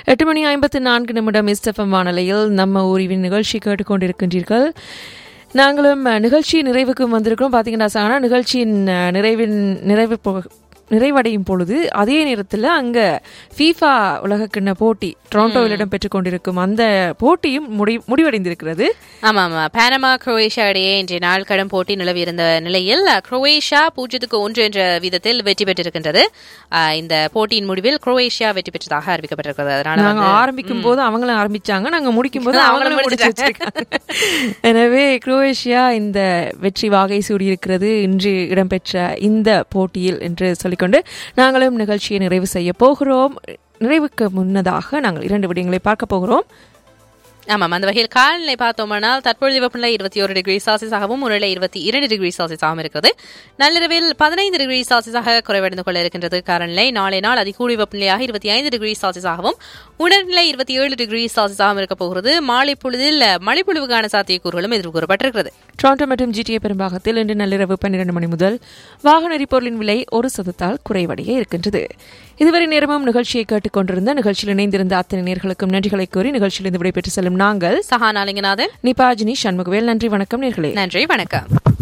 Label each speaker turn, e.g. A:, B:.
A: எட்டு மணி ஐம்பத்து நான்கு நிமிடம் இஸ்டஃபம் வானொலியில் நம்ம ஊரிவின் நிகழ்ச்சி கேட்டுக்கொண்டிருக்கின்றீர்கள் நாங்களும் அஹ், நிகழ்ச்சி நிறைவுக்கு வந்திருக்கிறோம் பார்த்தீங்கன்னா சானா நிகழ்ச்சியின் அஹ், நிறைவின் நிறைவு போ- நிறைவடையும் பொழுது அதே நேரத்தில் அங்க ஃபீஃபா உலகக்கிண்ண போட்டி டொரண்டோவில் இடம்பெற்றுக் கொண்டிருக்கும் அந்த போட்டியும் முடி முடிவடைந்திருக்கிறது
B: ஆமா ஆமா பானமா குரோவேஷியா இடையே இன்றைய நாள் கடும் போட்டி நிலவி இருந்த நிலையில் குரோவேஷியா பூஜ்ஜியத்துக்கு ஒன்று என்ற வீதத்தில் வெற்றி பெற்றிருக்கின்றது ஆஹ், இந்த போட்டியின் முடிவில் குரோவேஷியா வெற்றி பெற்றதாக அறிவிக்கப்பட்டிருக்கிறது அதனால
A: நாங்க
B: வந்து
A: ஆரம்பிக்கும் போது அவங்களும் ஆரம்பிச்சாங்க நாங்க முடிக்கும் போது
B: அவங்களும்
A: அவங்களும் முடிச்சு வச்சிருக்காங்க எனவே குரோவேஷியா இந்த வெற்றி வாகை சூடியிருக்கிறது இன்று இடம்பெற்ற இந்த போட்டியில் என்று சொல்லிக்கொண்டு நாங்களும் நிகழ்ச்சியை நிறைவு செய்ய போகிறோம் நிறைவுக்கு முன்னதாக நாங்கள் இரண்டு விடயங்களை பார்க்க போகிறோம்
B: ஆமாம் அந்த வகையில் காலநிலை பார்த்தோமானால் தற்பொழுது வெப்பநிலை இருபத்தி ஒரு டிகிரி செல்சியஸாகவும் உருளை இருபத்தி இரண்டு டிகிரி செல்சியஸாகவும் இருக்கிறது நள்ளிரவில் பதினைந்து டிகிரி செல்சியஸாக குறைவடைந்து கொள்ள இருக்கின்றது காலநிலை நாளை நாள் அதிகூடி வெப்பநிலையாக இருபத்தி ஐந்து டிகிரி செல்சியஸாகவும் உணர்நிலை இருபத்தி ஏழு டிகிரி செல்சியஸாகவும் இருக்க போகிறது மாலை பொழுதில் மழைப்பொழிவுக்கான சாத்தியக்கூறுகளும் எதிர்ப்பு கூறப்பட்டிருக்கிறது
A: டொரண்டோ மற்றும் ஜிடிஏ பெரும்பாகத்தில் இன்று நள்ளிரவு பன்னிரண்டு மணி முதல் வாகன எரிபொருளின் விலை ஒரு சதத்தால் குறைவடைய இருக்கின்றது இதுவரை நேரமும் நிகழ்ச்சியை கேட்டுக்கொண்டிருந்த நிகழ்ச்சியில் இணைந்திருந்த அத்தனை நேர்களுக்கும் நன்றிகளை கூறி நிகழ்ச்சியிலிருந்து விடைபெற்று செல்லும் நாங்கள்
B: சஹானாலிங்கநாதன்
A: நிபாஜினி சண்முகவேல் நன்றி வணக்கம் நேர்களே
B: நன்றி வணக்கம்